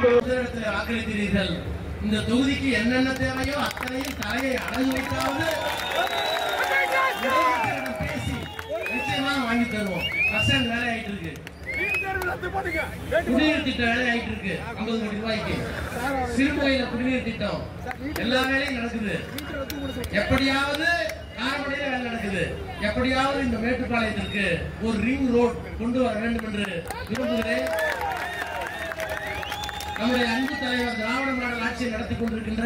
முதலிடத்தில் வாக்களிக்கிறீர்கள் இந்த தொகுதிக்கு என்னென்ன தேவையோ அத்தனையும் தலையை அடகு வைத்தாவது முதலமைச்சரிடம் பேசி நிச்சயமா வாங்கி தருவோம் பர்சன்ட் வேலை ஆயிட்டு இருக்கு குடிநீர் திட்டம் வேலை ஆயிட்டு இருக்கு ஐம்பது கோடி ரூபாய்க்கு சிறுமுகையில குடிநீர் திட்டம் எல்லா வேலையும் நடக்குது எப்படியாவது காரமடையில வேலை நடக்குது எப்படியாவது இந்த மேட்டுப்பாளையத்திற்கு ஒரு ரிங் ரோட் கொண்டு வர வேண்டும் என்று விரும்புகிறேன் நம்முடைய அன்பு தலைவர் திராவிட மாடல் ஆட்சியை நடத்தி கொண்டிருக்கின்ற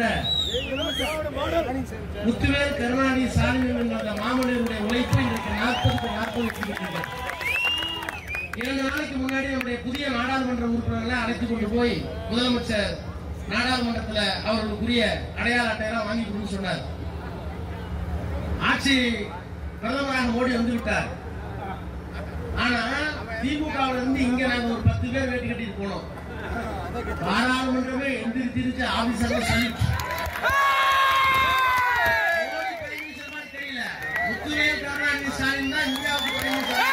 முத்துவேல் கருணாநிதி ஸ்டாலின் என்ற அந்த மாமனிதருடைய உழைப்பு இன்றைக்கு நாற்பதுக்கு நாற்பது வெற்றிபெற்றிருக்கிறது இரண்டு நாளைக்கு முன்னாடி நம்முடைய புதிய நாடாளுமன்ற உறுப்பினர்களை அழைத்துக் கொண்டு போய் முதலமைச்சர் நாடாளுமன்றத்தில் அவர்களுக்குரிய அடையாள அட்டையெல்லாம் வாங்கி கொடுன்னு சொன்னார் ஆட்சி பிரதமராக மோடி வந்து விட்டார் ஆனா திமுகவுல இருந்து இங்க நாங்க ஒரு பத்து பேர் வேட்டி கட்டிட்டு போனோம் பாராளுமன்றமே எந்திரிச்சிருச்சு ஆபீசர்ல சொல்லி மோடி பிரைம் மினிஸ்டர் மாதிரி தெரியல முத்துவேல் கருணாநிதி ஸ்டாலின் தான் இந்தியாவுக்கு பிரைம் மினிஸ்டர்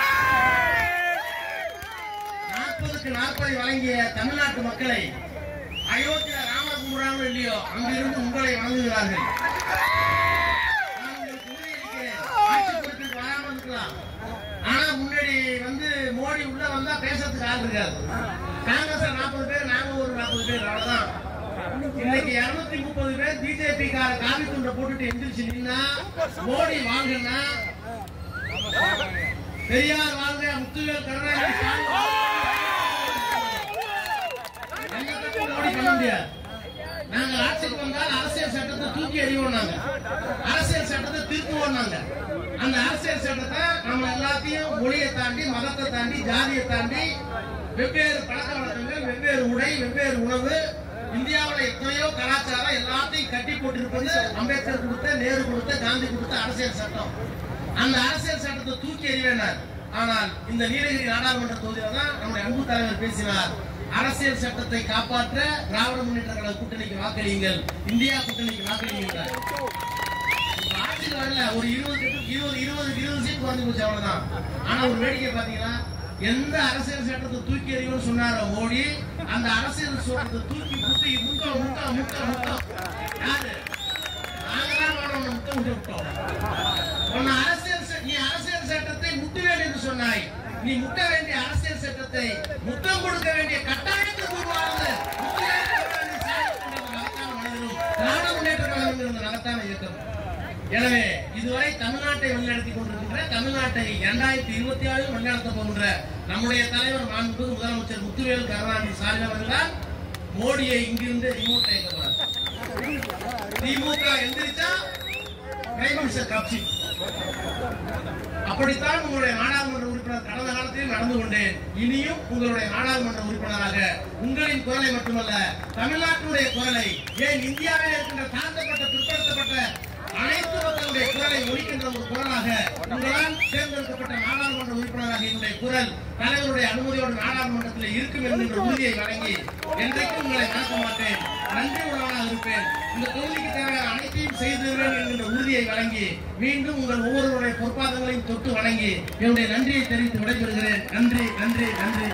நாற்பதுக்கு நாற்பதை வழங்கிய தமிழ்நாட்டு மக்களை அயோத்தியா ராமர் கும்பிடுறாங்களோ இல்லையோ அங்கிருந்து உங்களை வணங்குகிறார்கள் நான் உங்களுக்கு உறுதியளிக்கிறேன். ஆட்சி பொறுப்பிற்கு வராம இருக்கலாம். ஆனா முன்னாடி வந்து மோடி உள்ள வந்தா பேசுறதுக்கு ஆள் இருக்காது காங்கிரஸ் நாற்பது பேர் நாங்க ஒரு நாற்பது பேர் அவ்வளவுதான் இன்னைக்கு இருநூத்தி முப்பது பேர் பிஜேபி கார காவி துண்டை போட்டுட்டு எந்திரிச்சு நின்னா மோடி வாங்கினா பெரியார் வாழ்க முத்துவேல் கருணாநிதி ஸ்டாலின் வாழ்க. எங்க கட்சியும் மோடி பண்ண முடியாது நாங்க ஆட்சிக்கு வந்தால் அரசியல் சட்டத்தை தூக்கி எறிவோம் நாங்க அரசியல் சட்டத்தை திருத்துவோம் நாங்க அந்த அரசியல் சட்டத்தை நம்ம எல்லாத்தையும் மொழியை தாண்டி மதத்தை தாண்டி ஜாதியை தாண்டி வெவ்வேறு பழக்க வழக்கங்கள் வெவ்வேறு உடை வெவ்வேறு உணவு இந்தியாவுல எத்தனையோ கலாச்சாரம் எல்லாத்தையும் கட்டி போட்டிருப்பது அம்பேத்கர் கொடுத்த நேரு கொடுத்த காந்தி கொடுத்த அரசியல் சட்டம் அந்த அரசியல் சட்டத்தை தூக்கி எறிவேனார் ஆனால் இந்த நீலகிரி நாடாளுமன்ற தொகுதியில தான் நம்முடைய அன்பு தலைவர் பேசினார் அரசியல் சட்டத்தை காப்பாற்ற திராவிட முன்னேற்ற கழக கூட்டணிக்கு வாக்களியுங்கள் இந்தியா கூட்டணிக்கு வாக்களியுங்கள் இப்ப ஆட்சிக்கு வரல ஒரு இருபது இருபது இருபது இருபது சீட் குறைஞ்சு போச்சு அவ்வளவுதான் ஆனா ஒரு வேடிக்கை பாத்தீங்கன்னா எந்த அரசியல் சட்டத்தை தூக்கி எறியும் சொன்னாரோ மோடி அந்த அரசியல் சட்டத்தை தூக்கி முட்டி முட்டோம் முட்டோம் முட்டோம் முட்டோம் யாரு நாங்க தான் வேணும் முட்டம் விட்டு விட்டோம் உன்னை அரசியல் ச- நீ அரசியல் சட்டத்தை முட்டுவேன் என்று சொன்னாய் நீ முட்ட வேண்டிய அரசியல் சட்டத்தை முத்தம் கொடுக்க வேண்டிய கட்டாயத்துக்கு உருவானது முத்துவேல் கருணாநிதி ஸ்டாலின் என்ற மகத்தான மனிதரும் திராவிட முன்னேற்ற கழகம் என்ற மகத்தான இயக்கம் எனவே இதுவரை தமிழ்நாட்டை வழிநடத்தி கொண்டிருக்கின்ற தமிழ்நாட்டை இரண்டாயிரத்தி இருபத்தி ஆறில் வழிநடத்த போகின்ற நம்முடைய தலைவர் மாண்புமிகு முதலமைச்சர் முத்துவேல் கருணாநிதி ஸ்டாலின் அவர்களால் மோடியை இங்கிருந்து ரிமோட் இயக்கப்படுறார் திமுக எந்திரிச்சா பிரைம் மினிஸ்டர் கட்சி அப்படித்தான் உங்களுடைய நாடாளுமன்ற உறுப்பினர் கடந்த காலத்தில் நடந்து கொண்டேன் இனியும் உங்களுடைய நாடாளுமன்ற உறுப்பினராக உங்களின் குரலை மட்டுமல்ல தமிழ்நாட்டுடைய குரலை ஏன் இந்தியாவில் இருக்கின்ற தாழ்த்தப்பட்ட பிற்படுத்தப்பட்ட அனைத்து மக்களுடைய குரலை ஒலிக்கின்ற ஒரு குரலாக உங்களால் தேர்ந்தெடுக்கப்பட்ட நாடாளுமன்ற உறுப்பினராக என்னுடைய குரல் தலைவருடைய அனுமதியோடு நாடாளுமன்றத்தில் இருக்கும் என்கின்ற உறுதியை வழங்கி என்றைக்கும் உங்களை மறக்க மாட்டேன் நன்றி உள்ளவனாக இருப்பேன் இந்த தொகுதிக்கு தேவையான அனைத்தையும் செய்திருவேன் என்கின்ற உறுதியை வழங்கி மீண்டும் உங்கள் ஒவ்வொருவருடைய பொற்பாதங்களையும் தொட்டு வணங்கி என்னுடைய நன்றியை தெரிவித்து விடைபெறுகிறேன் நன்றி நன்றி நன்றி